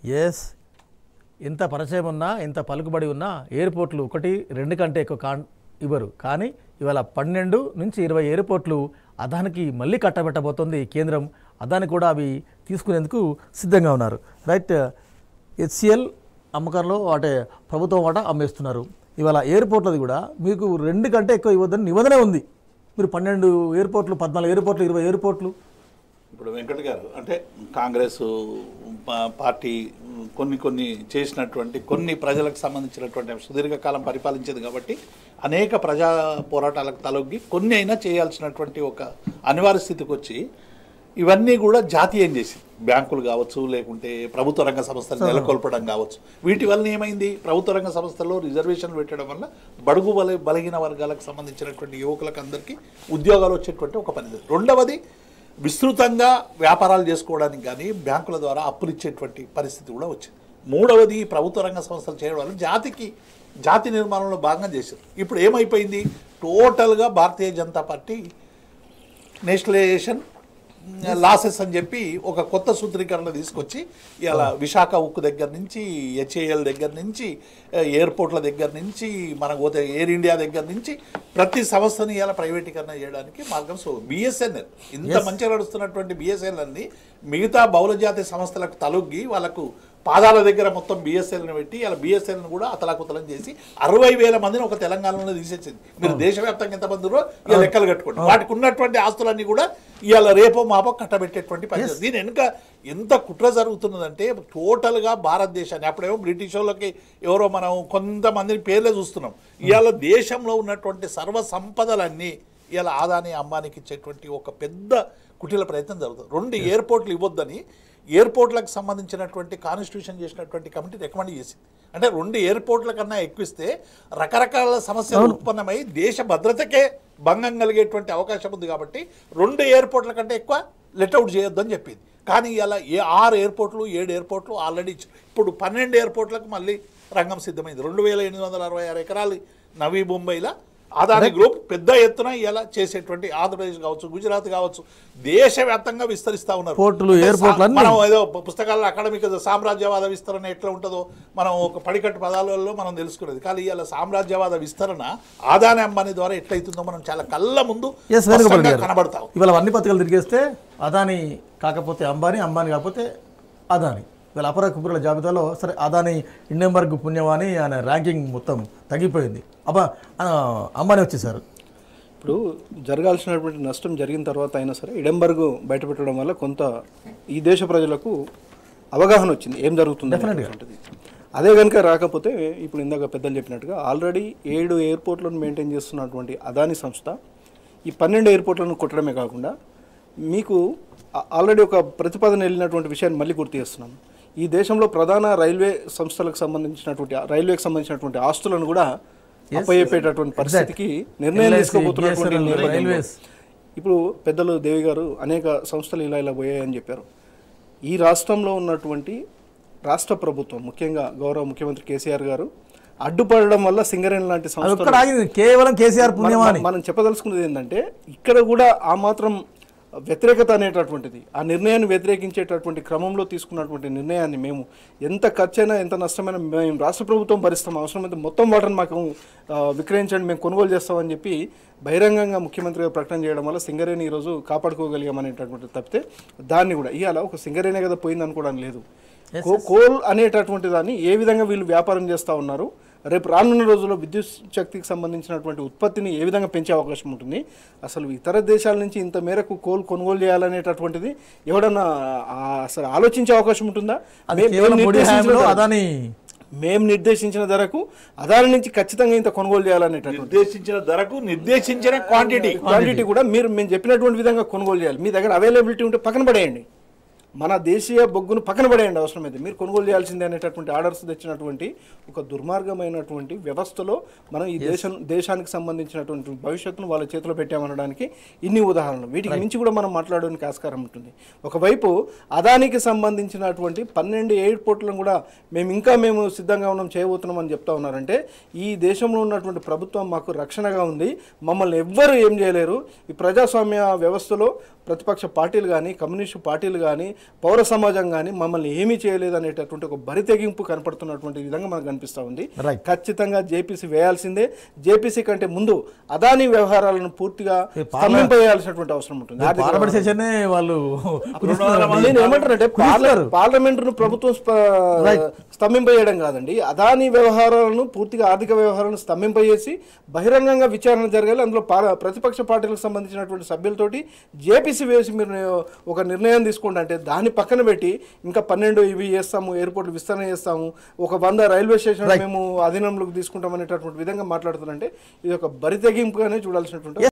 Yes ఎంత పరిచయం ఉన్నా ఎంత పలుకుబడి ఉన్నా ఎయిర్పోర్ట్లు ఒకటి రెండు కంటే ఎక్కువ కాన్ ఇవ్వరు కానీ ఇవాళ పన్నెండు నుంచి ఇరవై ఎయిర్పోర్ట్లు అదానికి మళ్ళీ కట్టబెట్టబోతోంది కేంద్రం అదాని కూడా అవి తీసుకునేందుకు సిద్ధంగా ఉన్నారు రైట్ హెచ్సిఎల్ అమ్మకంలో అంటే ప్రభుత్వం వాట అమ్మేస్తున్నారు ఇవాళ ఎయిర్పోర్ట్లది కూడా మీకు రెండు కంటే ఎక్కువ ఇవ్వద్దని నిబంధనే ఉంది మీరు పన్నెండు ఎయిర్పోర్ట్లు పద్నాలుగు ఎయిర్పోర్ట్లు ఇరవై ఎయిర్పోర్ట్లు ఇప్పుడు వెంకట్ గారు అంటే కాంగ్రెస్ పా- పార్టీ కొన్ని కొన్ని చేసినటువంటి కొన్ని ప్రజలకు సంబంధించినటువంటి సుదీర్ఘకాలం పరిపాలించింది కాబట్టి అనేక ప్రజా పోరాటాలకు తలొగ్గి కొన్ని అయినా చేయాల్సినటువంటి ఒక అనివార్య స్థితికి వచ్చి ఇవన్నీ కూడా జాతీయం చేసింది బ్యాంకులు కావచ్చు లేకుంటే ప్రభుత్వ రంగ సంస్థలు నెలకొల్పడం కావచ్చు వీటి వల్ల ఏమైంది ప్రభుత్వ రంగ సంస్థల్లో రిజర్వేషన్లు పెట్టడం వల్ల బడుగు బల బలహీన వర్గాలకు సంబంధించినటువంటి యువకులకు అందరికీ ఉద్యోగాలు వచ్చేటువంటి ఒక పని రెండవది విస్తృతంగా వ్యాపారాలు చేసుకోవడానికి కానీ బ్యాంకుల ద్వారా అప్పులు ఇచ్చేటువంటి పరిస్థితి కూడా వచ్చింది మూడవది ఈ ప్రభుత్వ రంగ సంస్థలు చేయడం వల్ల జాతికి జాతి నిర్మాణంలో భాగంగా చేశారు ఇప్పుడు ఏమైపోయింది టోటల్గా Bharatiya Janata party nationalization losses అని చెప్పి ఒక కొత్త సూత్రీకరణ తీసుకొచ్చి ఇలా విశాఖ ఉక్కు దగ్గర నుంచి హెచ్ఏఎల్ దగ్గర నుంచి ఆ, ఎయిర్పోర్ట్ల దగ్గర నుంచి మనకు పోతే ఎయిర్ ఇండియా దగ్గర నుంచి ప్రతి సంస్థని ఇలా ప్రైవేటీకరణ చేయడానికి మార్గం సో బిఎస్ఎన్ఎల్ ఇంత మంచిగా నడుస్తున్నటువంటి బిఎస్ఎన్ఎల్ని మిగతా బహుళజాతి సంస్థలకు తలొగ్గి వాళ్ళకు పాదాల దగ్గర మొత్తం బిఎస్ఎల్ని పెట్టి ఇలా బిఎస్ఎల్ని కూడా అతలాకుతలం చేసి అరవై వేల మందిని ఒక తెలంగాణలో తీసేసింది మీరు దేశవ్యాప్తంగా ఎంతమంది ఉన్నారో ఇక లెక్కలు కట్టుకోండి వాటికి ఉన్నటువంటి ఆస్తులన్నీ కూడా ఇవాళ రేపో మాపో కట్టబెట్టేటువంటి పని దీని వెనుక ఎంత కుట్ర జరుగుతున్నదంటే టోటల్గా భారతదేశాన్ని అప్పుడేమో బ్రిటిష్ వాళ్ళకి ఎవరో మనం కొంతమందిని పేర్లే చూస్తున్నాం ఇవాళ దేశంలో ఉన్నటువంటి సర్వ సంపదలన్నీ ఇవాళ ఆదాని అంబానీకి ఇచ్చేటువంటి ఒక పెద్ద కుటిల ప్రయత్నం జరుగుతుంది రెండు ఎయిర్పోర్ట్లు ఇవ్వొద్దని ఎయిర్పోర్ట్లకు సంబంధించినటువంటి కాన్స్టిట్యూషన్ చేసినటువంటి కమిటీ రికమెండ్ చేసింది అంటే రెండు ఎయిర్పోర్ట్ల కన్నా ఎక్కువిస్తే రకరకాల సమస్యలు ఉత్పన్నమై దేశ భద్రతకే భంగం కలిగేటువంటి అవకాశం ఉంది కాబట్టి రెండు ఎయిర్పోర్ట్ల కంటే ఎక్కువ లెట్అవుట్ చేయొద్దని చెప్పింది కానీ ఇలా ఏ ఆరు ఎయిర్పోర్ట్లు ఏడు ఎయిర్పోర్ట్లు ఆల్రెడీ ఇచ్చారు ఇప్పుడు పన్నెండు ఎయిర్పోర్ట్లకు మళ్ళీ రంగం సిద్ధమైంది రెండు వేల ఎనిమిది వందల అరవై ఆరు ఎకరాలు నవీ ముంబైలో అదాని గ్రూప్ పెద్ద ఎత్తున ఇలా చేసేటువంటి ఆంధ్రప్రదేశ్ కావచ్చు గుజరాత్ కావచ్చు దేశవ్యాప్తంగా విస్తరిస్తా ఉన్నారు పోర్టులు, అంటే ఎయిర్పోర్ట్లు సా- అన్నీ. మనం ఏదో పుస్తకాల్లో అకాడమిక్ సామ్రాజ్యవాద విస్తరణ ఎట్లా ఉంటుందో మనం ఒక పడికట్టు పదాలలో మనం తెలుసుకునేది కానీ ఇవాళ సామ్రాజ్యవాద విస్తరణ ఆదాని అంబానీ ద్వారా ఎట్లయితుందో మనం చాలా కళ్ళ ముందు ఎస్ వేణుగోపాల్ స్పష్టంగా గారు కనబడతాం ఇవాళ అన్ని పత్రికలు తిరిగేస్తే అదాని కాకపోతే అంబానీ అంబానీ కాకపోతే అదాని ఇవాళ అపర కుబురుల జాబితాలో సరే అదాని ఇండెంబర్గ్ పుణ్యవాణి ఆయన ర్యాంకింగ్ మొత్తం తగ్గిపోయింది అబ్బా ఆ, అంబానీ వచ్చేసారు ఇప్పుడు జరగాల్సినటువంటి నష్టం జరిగిన తర్వాత అయినా సరే ఇడంబర్గ్ బయటపెట్టడం వల్ల కొంత ఈ దేశ ప్రజలకు అవగాహన వచ్చింది ఏం జరుగుతుంది అనేటువంటిది. అదే కనుక రాకపోతే ఇప్పుడు ఇందాక పెద్దలు చెప్పినట్టుగా ఆల్రెడీ ఏడు ఎయిర్పోర్ట్లను మెయింటైన్ చేస్తున్నటువంటి అదాని సంస్థ ఈ పన్నెండు ఎయిర్పోర్ట్లను కొట్టడమే కాకుండా మీకు ఆ- ఆల్రెడీ ఒక ప్రతిపాదన వెళ్ళినటువంటి విషయాన్ని మళ్ళీ గుర్తు చేస్తున్నాం ఈ దేశంలో ప్రధాన రైల్వే సంస్థలకు సంబంధించినటువంటి రైల్వేకి సంబంధించినటువంటి ఆస్తులను కూడా అప్పయ్యేటటువంటి పరిస్థితికి నిర్ణయం LIC, తీసుకోబోతున్నటువంటి BSNL, నేపథ్యంలో రైల్వేస్. ఇప్పుడు పెద్దలు దేవి గారు అనేక సంస్థలు ఇలా ఇలా పోయాయని చెప్పారు ఈ రాష్ట్రంలో ఉన్నటువంటి రాష్ట్ర ప్రభుత్వం ముఖ్యంగా గౌరవ ముఖ్యమంత్రి కేసీఆర్ గారు అడ్డుపడడం వల్ల సింగరేణి లాంటి అది సంస్థలు ఒక్కడ ఆగింది కేవలం కేసీఆర్ మనం- పుణ్యమా అని మనం చెప్పదలుచుకున్నది ఏంటంటే ఇక్కడ కూడా ఆ మాత్రం వ్యతిరేకత అనేటటువంటిది ఆ నిర్ణయాన్ని వ్యతిరేకించేటటువంటి క్రమంలో తీసుకున్నటువంటి నిర్ణయాన్ని మేము ఎంత ఖర్చైనా ఎంత నష్టమైనా మేము రాష్ట్ర ప్రభుత్వం భరిస్తాం అవసరమైతే మొత్తం వాటర్ని మాకు ఆ, విక్రయించండి మేము కొనుగోలు చేస్తామని చెప్పి బహిరంగంగా ముఖ్యమంత్రి గారు ప్రకటన చేయడం వల్ల సింగరేణి ఈరోజు కాపాడుకోగలిగామనేటటువంటి తప్పితే దాన్ని కూడా ఇవాళ ఒక సింగరేణే కదా పోయింది అనుకోవడం లేదు కో- కోల్ అనేటటువంటి దాన్ని ఏ విధంగా వీళ్ళు వ్యాపారం చేస్తూ ఉన్నారు రేపు రానున్న రోజుల్లో విద్యుత్ శక్తికి సంబంధించినటువంటి ఉత్పత్తిని ఏ విధంగా పెంచే అవకాశం ఉంటుంది అసలు ఇతర దేశాల నుంచి ఇంత మేరకు కోల్ కొనుగోలు చేయాలనేటటువంటిది ఎవడన్నా ఆ, అసలు ఆలోచించే అవకాశం ఉంటుందా అది మేము- కేవలం మేము మోడీ నిర్దేశించిన హయాంలో ధర- అదాని మేము నిర్దేశించిన ధరకు అదాని నుంచి ఖచ్చితంగా ఇంత కొనుగోలు చేయాలనేటటువంటి నిర్దేశించిన ధరకు నిర్దేశించిన క్వాంటిటీ క్వాంటిటీ కూడా మీరు మేము చెప్పినటువంటి విధంగా కొనుగోలు చేయాలి మీ దగ్గర అవైలబిలిటీ ఉంటే పక్కన పడేయండి మన దేశీయ బొగ్గును పక్కన పడేయండి అవసరమైతే మీరు కొనుగోలు చేయాల్సిందే అనేటటువంటి ఆర్డర్స్ తెచ్చినటువంటి ఒక దుర్మార్గమైనటువంటి వ్యవస్థలో మనం ఈ దేశం దేశానికి సంబంధించినటువంటి భవిష్యత్తును వాళ్ళ చేతిలో పెట్టామనడానికి ఇన్ని ఉదాహరణలు వీటికి మించి కూడా మనం మాట్లాడడానికి ఆస్కారం ఉంటుంది ఒకవైపు అదానికి సంబంధించినటువంటి పన్నెండు ఎయిర్పోర్ట్లను కూడా మేము ఇంకా మేము సిద్ధంగా ఉన్నాం చేయబోతున్నాం అని చెప్తా ఉన్నారంటే ఈ దేశంలో ఉన్నటువంటి ప్రభుత్వం మాకు రక్షణగా ఉంది మమ్మల్ని ఎవ్వరు ఏం చేయలేరు ఈ ప్రజాస్వామ్య వ్యవస్థలో ప్రతిపక్ష పార్టీలు కానీ కమ్యూనిస్టు పార్టీలు కానీ పౌర సమాజం కానీ మమ్మల్ని ఏమీ చేయలేదు అనేటటువంటి ఒక బరితెగింపు కనపడుతున్నటువంటి విధంగా మనకు కనిపిస్తూ ఉంది Right. ఖచ్చితంగా జేపీసీ వేయాల్సిందే జేపీసీ కంటే ముందు అదానీ వ్యవహారాలను పూర్తిగా ఈ పార్ల- స్తంభింపజేయాల్సినటువంటి అవసరం ఉంటుంది ఆర్థిక పార్లమెంట్ సెషన్నే వాళ్ళు నేను ఏమంటారంటే కుదిస్తారు. పార్లమెంట్ ను ప్రభుత్వం స్ప- స్తంభింపజేయడం కాదండి అదానీ వ్యవహారాలను పూర్తిగా ఆర్థిక వ్యవహారాలను స్తంభింపజేసి బహిరంగంగా విచారణ జరగాలి అందులో పా- ప్రతిపక్ష పార్టీలకు సంబంధించినటువంటి సభ్యులతోటి జేపీసీ వేసి మీరు ఒక నిర్ణయం తీసుకోండి అంటే దాన్ని పక్కన పెట్టి ఇంకా పన్నెండు ఇవి చేస్తాము ఎయిర్పోర్ట్ విస్తరణ చేస్తాము ఒక వంద రైల్వే స్టేషన్ మేము అధీనంలోకి తీసుకుంటాం అనేటటువంటి విధంగా మాట్లాడుతున్నారంటే ఇది ఒక బరితెగింపుగానే చూడాల్సినటువంటి